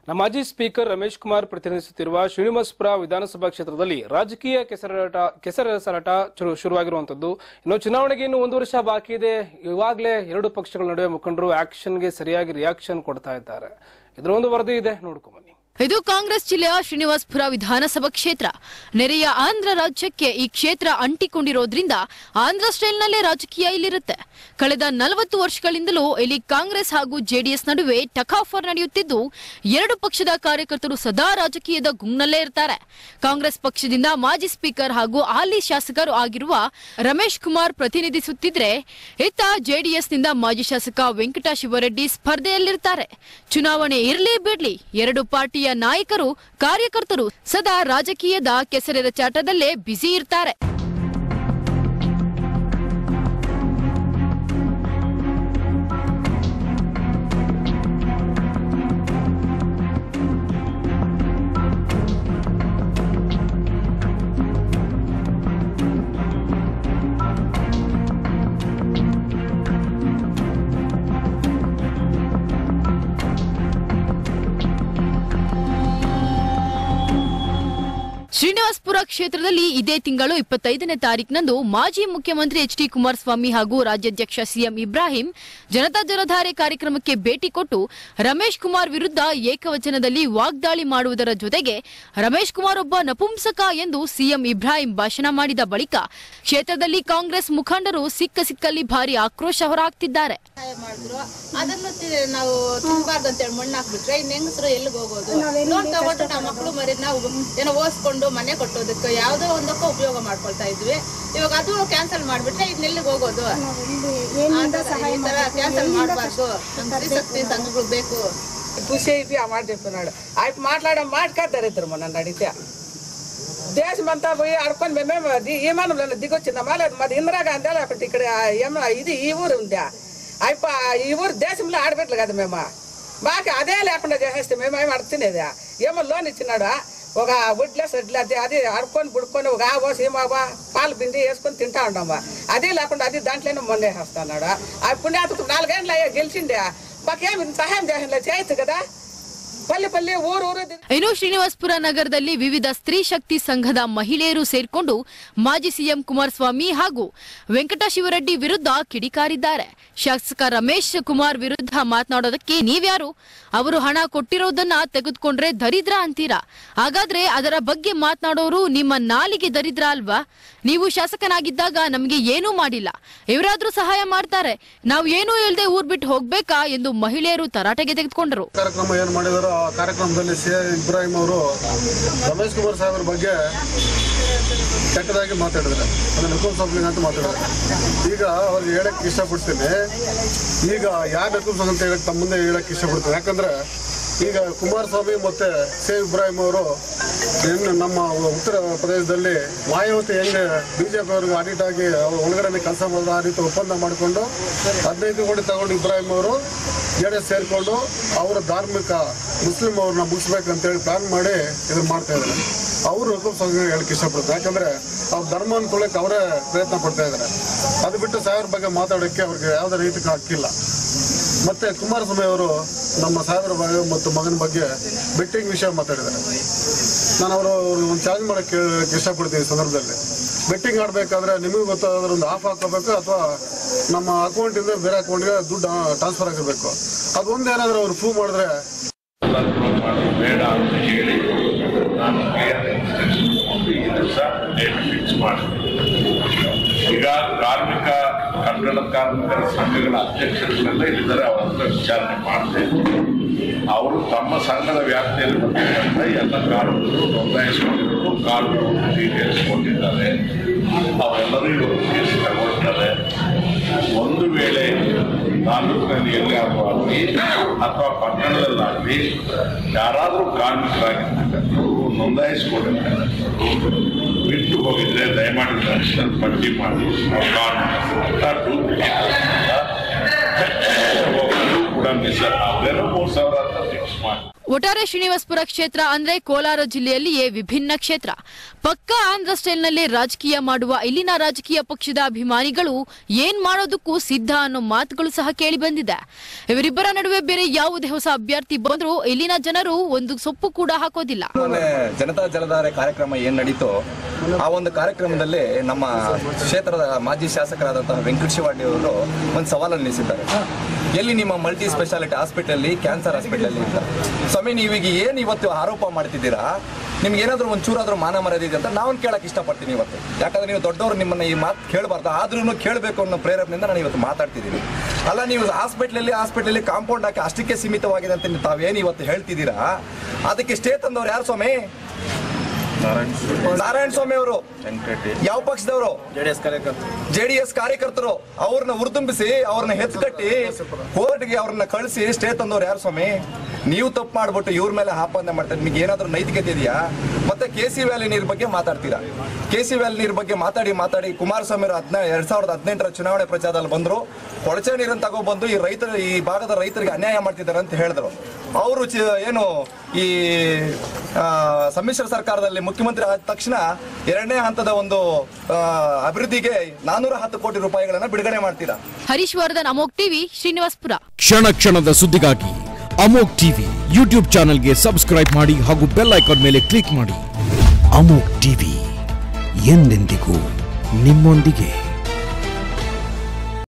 ನಮ್ಮ ಮಾಜಿ ಸ್ಪೀಕರ್ ರಮೇಶ್ ಕುಮಾರ್ ಪ್ರತಿನಿಧಿಸುತ್ತಿರುವ ಶ್ರೀನಿವಾಸಪುರ ವಿಧಾನಸಭಾ ಕ್ಷೇತ್ರದಲ್ಲಿ ರಾಜಕೀಯ ಕೆಸರಾಟ ಕೆಸರೆಸರಾಟ ಶುರು- ಶುರುವಾಗಿರುವಂತದ್ದು ಇನ್ನು ಚುನಾವಣೆಗೆ ಇನ್ನು ಒಂದು ವರ್ಷ ಬಾಕಿ ಇದೆ ಇವಾಗಲೇ ಎರಡು ಪಕ್ಷಗಳ ನಡುವೆ ಮುಖಂಡರು ಆಕ್ಷನ್ಗೆ ಸರಿಯಾಗಿ ರಿಯಾಕ್ಷನ್ ಕೊಡ್ತಾ ಇದ್ದಾರೆ ಇದರ ಒಂದು ವರದಿ ಇದೆ ನೋಡ್ಕೊಂಬನ್ನಿ ಇದು ಕಾಂಗ್ರೆಸ್ ಜಿಲ್ಲೆಯ ಶ್ರೀನಿವಾಸಪುರ ವಿಧಾನಸಭಾ ಕ್ಷೇತ್ರ ನೆರೆಯ ಆಂಧ್ರ ರಾಜ್ಯಕ್ಕೆ ಈ ಕ್ಷೇತ್ರ ಅಂಟಿಕೊಂಡಿರೋದ್ರಿಂದ ಆಂಧ್ರ ಸ್ಟೈಲ್ನಲ್ಲೇ ರಾಜಕೀಯ ಇಲ್ಲಿರುತ್ತೆ ಕಳೆದ ನಲವತ್ತು ವರ್ಷಗಳಿಂದಲೂ ಇಲ್ಲಿ ಕಾಂಗ್ರೆಸ್ ಹಾಗೂ ಜೆಡಿಎಸ್ ನಡುವೆ ಟಕಾಫರ್ ನಡೆಯುತ್ತಿದ್ದು ಎರಡು ಪಕ್ಷದ ಕಾರ್ಯಕರ್ತರು ಸದಾ ರಾಜಕೀಯದ ಗುಂಗ್ನಲ್ಲೇ ಇರ್ತಾರೆ ಕಾಂಗ್ರೆಸ್ ಪಕ್ಷದಿಂದ ಮಾಜಿ ಸ್ಪೀಕರ್ ಹಾಗೂ ಹಾಲಿ ಶಾಸಕರು ಆಗಿರುವ ರಮೇಶ್ ಕುಮಾರ್ ಪ್ರತಿನಿಧಿಸುತ್ತಿದ್ರೆ ಇತ್ತ ಜೆಡಿಎಸ್ನಿಂದ ಮಾಜಿ ಶಾಸಕ ವೆಂಕಟ ಶಿವರೆಡ್ಡಿ ಸ್ಪರ್ಧೆಯಲ್ಲಿರ್ತಾರೆ ಚುನಾವಣೆ ಇರಲಿ ಬಿಡ್ಲಿ ಎರಡು ಪಾರ್ಟಿಯ ನಾಯಕರು ಕಾರ್ಯಕರ್ತರು ಸದಾ ರಾಜಕೀಯದ ಕೆಸರೆರಚಾಟದಲ್ಲೇ ಬ್ಯುಸಿ ಇರ್ತಾರೆ ಶ್ರೀನಿವಾಸಪುರ ಕ್ಷೇತ್ರದಲ್ಲಿ ಇದೇ ತಿಂಗಳು ಇಪ್ಪತ್ತೈದನೇ ತಾರೀಕಿನಂದು ಮಾಜಿ ಮುಖ್ಯಮಂತ್ರಿ ಎಚ್ ಡಿ ಕುಮಾರಸ್ವಾಮಿ ಹಾಗೂ ರಾಜ್ಯಾಧ್ಯಕ್ಷ ಸಿಎಂ ಇಬ್ರಾಹಿಂ ಜನತಾ ಜಲಧಾರೆ ಕಾರ್ಯಕ್ರಮಕ್ಕೆ ಭೇಟಿ ಕೊಟ್ಟು ರಮೇಶ್ ಕುಮಾರ್ ವಿರುದ್ಧ ಏಕವಚನದಲ್ಲಿ ವಾಗ್ದಾಳಿ ಮಾಡುವುದರ ಜೊತೆಗೆ ರಮೇಶ್ ಕುಮಾರ್ ಒಬ್ಬ ನಪುಂಸಕ ಎಂದು ಸಿಎಂ ಇಬ್ರಾಹಿಂ ಭಾಷಣ ಮಾಡಿದ ಬಳಿಕ ಕ್ಷೇತ್ರದಲ್ಲಿ ಕಾಂಗ್ರೆಸ್ ಮುಖಂಡರು ಸಿಕ್ಕ ಸಿಕ್ಕಲ್ಲಿ ಭಾರಿ ಆಕ್ರೋಶ ಹೊರಹಾಕ್ತಿದ್ದಾರೆ ಸಹಾಯ ಮಾಡಿದ್ರು ಅದನ್ನು ತಿ- ನಾವು ತುಂಬಾರ್ದು ಅಂತೇಳಿ ಮಣ್ಣು ಹಾಕ್ಬಿಟ್ರೆ ಇನ್ ಹೆಂಗಸರು ಎಲ್ಲಿಗೆ ಹೋಗೋದು ಲೋನ್ ತಗೊಂಡು ನಮ್ಮ ಮಕ್ಕಳು ಮರಿ ನಾವು ಏನೋ ಓದಿಸ್ಕೊಂಡು ಮನೆ ಕಟ್ಟೋದಕ್ಕೆ ಯಾವುದೋ ಒಂದಕ್ಕೂ ಉಪಯೋಗ ಮಾಡ್ಕೊಳ್ತಾ ಇದ್ವಿ ಇವಾಗ ಅದು ಕ್ಯಾನ್ಸಲ್ ಮಾಡ್ಬಿಟ್ರೆ ಇನ್ನೆಲ್ಲಿಗೆ ಹೋಗೋದು ಆ ಥರ ಈ ತರ ಕ್ಯಾನ್ಸಲ್ ಮಾಡಬಾರ್ದು ನಮ್ಮ ಶಕ್ತಿ ಸಂಘಗಳು ಬೇಕು ಖುಷి ಐತಿ అమాట చెప్తున్నాడు ఆయన మాట్లాడడం మాట్లాడతారు ఇద్దరు మొన్న అడిగితే దేశం అంతా పోయి ఆడుకొని మేమేమో ది- విమానంలో దిగొచ్చిందమ్మా లేదు మాది ఇందిరాగాంధీ లేకపోతే ఇక్కడ ఏమో ఇది ఈ ఊరు ఉందా అయిపో ఈ ఊరు దేశంలో ఆడబెట్టలు కదా మేము మాకు అదే లేకుండా చేసేస్తే మేమేమి అడుగుతున్నది ఏమో లోన్ ఇచ్చినాడు ఒక వడ్లే సడ్లే అది అది అడుకొని పుడుకొని ఒక ఆవో సీమావో పాలు బింది వేసుకొని తింటా ఉన్నాము అది లేకుండా అది దాంట్లోనే మొన్నేసేస్తున్నాడు ఆ పుణ్యాతకు నాలుగేళ్ళు అయ్యా గెలిచిండే మాకేమి సహాయం చేయాలి చేయొచ్చు కదా పల్లె పల్లె ఊరు ఊరు ది- ಇನ್ನು ಶ್ರೀನಿವಾಸಪುರ ನಗರದಲ್ಲಿ ವಿವಿಧ ಸ್ತ್ರೀ ಶಕ್ತಿ ಸಂಘದ ಮಹಿಳೆಯರು ಸೇರ್ಕೊಂಡು ಮಾಜಿ ಸಿಎಂ ಕುಮಾರಸ್ವಾಮಿ ಹಾಗೂ ವೆಂಕಟ ಶಿವರೆಡ್ಡಿ ವಿರುದ್ಧ ಕಿಡಿಕಾರಿದ್ದಾರೆ ಶಾಸಕ ರಮೇಶ್ ಕುಮಾರ್ ವಿರುದ್ಧ ಮಾತನಾಡೋದಕ್ಕೆ ನೀವ್ಯಾರು ಅವರು ಹಣ ಕೊಟ್ಟಿರೋದನ್ನ ತೆಗೆದುಕೊಂಡ್ರೆ ದರಿದ್ರ ಅಂತೀರಾ ಹಾಗಾದ್ರೆ ಅದರ ಬಗ್ಗೆ ಮಾತನಾಡೋರು ನಿಮ್ಮ ನಾಲಿಗೆ ದರಿದ್ರ ಅಲ್ವಾ ನೀವು ಶಾಸಕನಾಗಿದ್ದಾಗ ನಮಗೆ ಏನೂ ಮಾಡಿಲ್ಲ ಇವರಾದ್ರೂ ಸಹಾಯ ಮಾಡ್ತಾರೆ ನಾವು ಏನೂ ಇಲ್ಲದೆ ಊರ್ ಬಿಟ್ಟು ಹೋಗ್ಬೇಕಾ ಎಂದು ಮಹಿಳೆಯರು ತರಾಟೆಗೆ ತೆಗೆದುಕೊಂಡರು ಕಾರ್ಯಕ್ರಮ ಏನು ಮಾಡಿದಾರೋ ಆ ಕಾರ್ಯಕ್ರಮದಲ್ಲಿ ಸಿ ಇಬ್ರಾಹಿಂ ಅವರು ರಮೇಶ್ ಕುಮಾರ್ ಸಾಹೇಬ್ರ ಬಗ್ಗೆ ಕೆಟ್ಟದಾಗಿ ಮಾತಾಡಿದ್ರು ಅಂದ್ರೆ ನಕುಲ್ ಸಾಬ್ಲಿಂಗ್ ಅಂತ ಮಾತಾಡಿದ್ರು ಈಗ ಅವ್ರಿಗೆ ಹೇಳಕ್ ಇಷ್ಟಪಡ್ತೀನಿ ಈಗ ಯಾರು ನಕುಲ್ ಸಾಬ್ ಅಂತ ಹೇಳಕ್ ತಮ್ಮ ಮುಂದೆ ಹೇಳಕ್ ಇಷ್ಟಪಡ್ತೀನಿ ಯಾಕಂದ್ರೆ ಈಗ ಕುಮಾರಸ್ವಾಮಿ ಮತ್ತೆ ಸಿ ಇಬ್ರಾಹಿಂ ಅವರು ಇನ್ನು ನಮ್ಮ ಉತ್ತರ ಪ್ರದೇಶದಲ್ಲಿ ಮಾಯಾವತಿ ಹೆಂಗೆ ಬಿಜೆಪಿ ಅವ್ರಿಗೆ ಆಡಿಟ್ ಆಗಿ ಅವ್ರ ಒಳಗಡೆ ಕೆಲಸ ಮಾಡಿದ್ರು ಆ ರೀತಿ ಒಪ್ಪಂದ ಮಾಡಿಕೊಂಡು ಹದಿನೈದು ಕೋಟಿ ತಗೊಂಡು ಇಬ್ರಾಹಿಂ ಅವರು ಜೆ ಡಿ ಎಸ್ ಸೇರಿಕೊಂಡು ಅವರ ಧಾರ್ಮಿಕ ಮುಸ್ಲಿಂ ಅವ್ರನ್ನ ಮುಗಿಸ್ಬೇಕಂತೇಳಿ ಪ್ಲಾನ್ ಮಾಡಿ ಇದನ್ನ ಮಾಡ್ತಾ ಇದ್ದಾರೆ ಅವರು ಹುಕುಂ ಸಂಘ ಹೇಳಕ್ ಇಷ್ಟಪಡ್ತಾರೆ ಯಾಕಂದ್ರೆ ಅವ್ರ ಧರ್ಮ ತೊಳಕ್ಕೆ ಅವರೇ ಪ್ರಯತ್ನ ಪಡ್ತಾ ಇದ್ದಾರೆ ಅದು ಬಿಟ್ಟು ಸಾಹೇಬ್ರ ಬಗ್ಗೆ ಮಾತಾಡೋಕ್ಕೆ ಅವ್ರಿಗೆ ಯಾವುದೇ ರೀತಿ ಹಕ್ಕಿಲ್ಲ ಮತ್ತೆ ಕುಮಾರಸ್ವಾಮಿ ಅವರು ನಮ್ಮ ಸಾಹೇಬ್ರ ಬಗ್ಗೆ ಮತ್ತು ಮಗನ ಬಗ್ಗೆ ಬೆಟ್ಟಿಂಗ್ ವಿಷಯ ಮಾತಾಡಿದ್ದಾರೆ ನಾನು ಅವರು ಒಂದು ಚಾಲೆಂಜ್ ಮಾಡಕ್ಕೆ ಕೇಳಕ್ಕೆ ಇಷ್ಟಪಡ್ತೀನಿ ಈ ಸಂದರ್ಭದಲ್ಲಿ ಬೆಟ್ಟಿಂಗ್ ಆಡಬೇಕಾದ್ರೆ ನಿಮಗೆ ಗೊತ್ತಾದ್ರೆ ಒಂದು ಆಫ್ ಹಾಕೋಬೇಕು ಅಥವಾ ನಮ್ಮ ಅಕೌಂಟಿಂದ ಬೇರೆ ಅಕೌಂಟ್ಗೆ ದುಡ್ಡು ಟ್ರಾನ್ಸ್ಫರ್ ಆಗಿರಬೇಕು ಅದೊಂದು ಏನಾದರೂ ಅವ್ರು ಪ್ರೂವ್ ಮಾಡಿದ್ರೆ ಮಾಡೋದು ಬೇಡ ಅಂತ ಹೇಳಿ ನಾನು ಕ್ಲಿಯರ್ ಇನ್ಸ್ಟ್ರಕ್ಷನ್ ಕೊಟ್ಟು ಈ ದಿವಸ ಡೇಟ್ ಫಿಕ್ಸ್ ಮಾಡಿದೆ ಈಗ ಕಾರ್ಮಿಕ ಕನ್ನಡ ಕಾರ್ಮಿಕರ ಸಂಘಗಳ ಅಧ್ಯಕ್ಷರುಗಳೆಲ್ಲ ಇದ್ದಾರೆ ಅವರ ಹತ್ರ ವಿಚಾರಣೆ ಮಾಡಿದೆ ಅವರು ತಮ್ಮ ಸಂಘದ ವ್ಯಾಪ್ತಿಯಲ್ಲಿ ಬರ್ತಕ್ಕಂಥ ಎಲ್ಲ ಕಾರ್ಮಿಕರು ನೋಂದಾಯಿಸಿಕೊಂಡಿರೋರು ಕಾರ್ಮಿಕರು ಡೀಟೇಲ್ಸ್ ಕೊಟ್ಟಿದ್ದಾರೆ ಅವೆಲ್ಲರೂ ಇವರು ಕೇಸ್ ತಗೊಳ್ತಾರೆ ಒಂದು ವೇಳೆ ತಾಲೂಕಿನಲ್ಲಿ ಎಲ್ಲಿಯಾದರೂ ಆಗಲಿ ಅಥವಾ ಪಟ್ಟಣದಲ್ಲಾಗಲಿ ಯಾರಾದರೂ ಕಾರ್ಮಿಕರಾಗಿರ್ತಕ್ಕಂಥವ್ರು ನೋಂದಾಯಿಸಿಕೊಂಡಿರ್ತಕ್ಕಂಥವ್ರು ಬಿಟ್ಟು ಹೋಗಿದ್ರೆ ದಯಮಾಡಿ ದರ್ಶನ ಪಟ್ಟಿ ಮಾಡಿ ಅವ್ರ ಕಾರ್ಮಿಕರು ಅಂತ ಡೂಪ್ಲಿಕೇಟ್ ಹೋಗಲು ಕೂಡ ಮಿಸ್ ಅವೆಲ್ಲ ಮೂರು ಸಾವಿರ ಅಂತ ಫಿಕ್ಸ್ ಮಾಡಿ ಒಟ್ಟಾರೆ ಶ್ರೀನಿವಾಸಪುರ ಕ್ಷೇತ್ರ ಅಂದ್ರೆ ಕೋಲಾರ ಜಿಲ್ಲೆಯಲ್ಲಿಯೇ ವಿಭಿನ್ನ ಕ್ಷೇತ್ರ ಪಕ್ಕ ಆಂಧ್ರ ಸ್ಟೈಲ್ನಲ್ಲಿ ರಾಜಕೀಯ ಮಾಡುವ ಇಲ್ಲಿನ ರಾಜಕೀಯ ಪಕ್ಷದ ಅಭಿಮಾನಿಗಳು ಏನ್ ಮಾಡೋದಕ್ಕೂ ಸಿದ್ಧ ಅನ್ನೋ ಮಾತುಗಳು ಸಹ ಕೇಳಿ ಬಂದಿದೆ ಇವರಿಬ್ಬರ ನಡುವೆ ಬೇರೆ ಯಾವುದೇ ಹೊಸ ಅಭ್ಯರ್ಥಿ ಬಂದರೂ ಇಲ್ಲಿನ ಜನರು ಒಂದು ಸೊಪ್ಪು ಕೂಡ ಹಾಕೋದಿಲ್ಲ ಮೊನ್ನೆ ಜನತಾ ಜಲಧಾರೆ ಕಾರ್ಯಕ್ರಮ ಏನ್ ನಡೀತೋ ಆ ಒಂದು ಕಾರ್ಯಕ್ರಮದಲ್ಲಿ ನಮ್ಮ ಕ್ಷೇತ್ರದ ಮಾಜಿ ಶಾಸಕರಾದಂತಹ ವೆಂಕಟ ಶಿವಾಡಿ ಅವರು ಒಂದು ಸವಾಲನ್ನು ನಿಲ್ಲಿಸಿದ್ದಾರೆ ಎಲ್ಲಿ ನಿಮ್ಮ multi speciality hospital cancer hospital ಅಂತ ಸ್ವಾಮಿ ನೀವೀಗ ಏನ್ ಇವತ್ತು ಆರೋಪ ಮಾಡ್ತಿದ್ದೀರಾ ನಿಮ್ಗೆ ಏನಾದ್ರೂ ಒಂದು ಚೂರಾದ್ರೂ ಮಾನ ಮರ್ಯಾದೆ ಇದೆ ಅಂತ ನಾವು ಕೇಳಕ್ ಇಷ್ಟಪಡ್ತೀನಿ ಇವತ್ತು ಯಾಕಂದ್ರೆ ನೀವು ದೊಡ್ಡವರು ನಿಮ್ಮನ್ನ ಈ ಮಾತು ಕೇಳಬಾರ್ದು ಆದ್ರೂ ಕೇಳಬೇಕು ಅನ್ನೋ ಪ್ರೇರಣೆಯಿಂದ ನಾನು ಇವತ್ತು ಮಾತಾಡ್ತಿದ್ದೀನಿ ಅಲ್ಲ ನೀವು ಹಾಸ್ಪಿಟ್ಲಲ್ಲಿ ಹಾಸ್ಪಿಟಲಲ್ಲಿ ಕಾಂಪೌಂಡ್ ಹಾಕಿ ಅಷ್ಟಕ್ಕೆ ಸೀಮಿತವಾಗಿದೆ ಅಂತ ನೀವು ತಾವೇನು ಇವತ್ತು ಹೇಳ್ತಿದ್ದೀರಾ ಅದಕ್ಕೆ ಸ್ಟೇ ತಂದವ್ರು ಯಾರು ಸ್ವಾಮಿ ನಾರಾಯಣ ಸ್ವಾಮಿ ಅವರು ಯಾವ ಪಕ್ಷದವರು ಜೆ ಡಿ ಎಸ್ ಕಾರ್ಯಕರ್ತರು ಅವ್ರನ್ನ ಹುರಿದುಂಬಿಸಿ ಅವ್ರನ್ನ ಹೆತ್ಕಟ್ಟಿ ಕೋರ್ಟ್ಗೆ ಅವ್ರನ್ನ ಕಳಿಸಿ ಸ್ಟೇ ತಂದವ್ರು ಯಾರು ಸ್ವಾಮಿ ನೀವು ತಪ್ಪು ಮಾಡ್ಬಿಟ್ಟು ಇವ್ರ ಮೇಲೆ ಆಪಾದನೆ ಮಾಡ್ತಾರೆ ನಿಮ್ಗೆ ಏನಾದ್ರೂ ನೈತಿಕತೆ ಇದೆಯಾ ಮತ್ತೆ ಕೆ ಸಿ ವ್ಯಾಲಿ ನೀರ್ ಬಗ್ಗೆ ಮಾತಾಡ್ತೀರಾ ಕೆ ಸಿ ವ್ಯಾಲಿ ನೀರ್ ಬಗ್ಗೆ ಮಾತಾಡಿ ಮಾತಾಡಿ ಕುಮಾರಸ್ವಾಮಿ ಅವರು ಹದಿನ ಎರಡ್ ಸಾವಿರದ ಹದಿನೆಂಟರ ಚುನಾವಣೆ ಪ್ರಚಾರದಲ್ಲಿ ಬಂದ್ರು ಕೊಳಚೆ ನೀರನ್ನು ತಗೊಬಂದು ಈ ರೈತರ ಈ ಭಾಗದ ರೈತರಿಗೆ ಅನ್ಯಾಯ ಮಾಡ್ತಿದ್ದಾರೆ ಅಂತ ಹೇಳಿದ್ರು ಅವರು ಏನು ಈ ಆ, ಸಮ್ಮಿಶ್ರ ಸರ್ಕಾರದಲ್ಲಿ ಮುಖ್ಯಮಂತ್ರಿ ಆದ ತಕ್ಷಣ ಎರಡನೇ ಹಂತದ ಒಂದು ಆ, ಅಭಿವೃದ್ಧಿಗೆ ನಾನೂರ ಹತ್ತು ಕೋಟಿ ರೂಪಾಯಿಗಳನ್ನ ಬಿಡುಗಡೆ ಮಾಡ್ತೀರಾ ಹರೀಶ್ ವರ್ಧನ್ ಅಮೋಕ್ ಟಿವಿ ಶ್ರೀನಿವಾಸ್ಪುರ ಕ್ಷಣ ಕ್ಷಣದ ಸುದ್ದಿಗಾಗಿ ಅಮೋಕ್ ಟಿವಿ ಯೂಟ್ಯೂಬ್ ಚಾನೆಲ್ಗೆ ಸಬ್ಸ್ಕ್ರೈಬ್ ಮಾಡಿ ಹಾಗೂ ಬೆಲ್ ಐಕಾನ್ ಮೇಲೆ ಕ್ಲಿಕ್ ಮಾಡಿ ಅಮೋಕ್ ಟಿವಿ ಎಂದೆಂದಿಗೂ ನಿಮ್ಮೊಂದಿಗೆ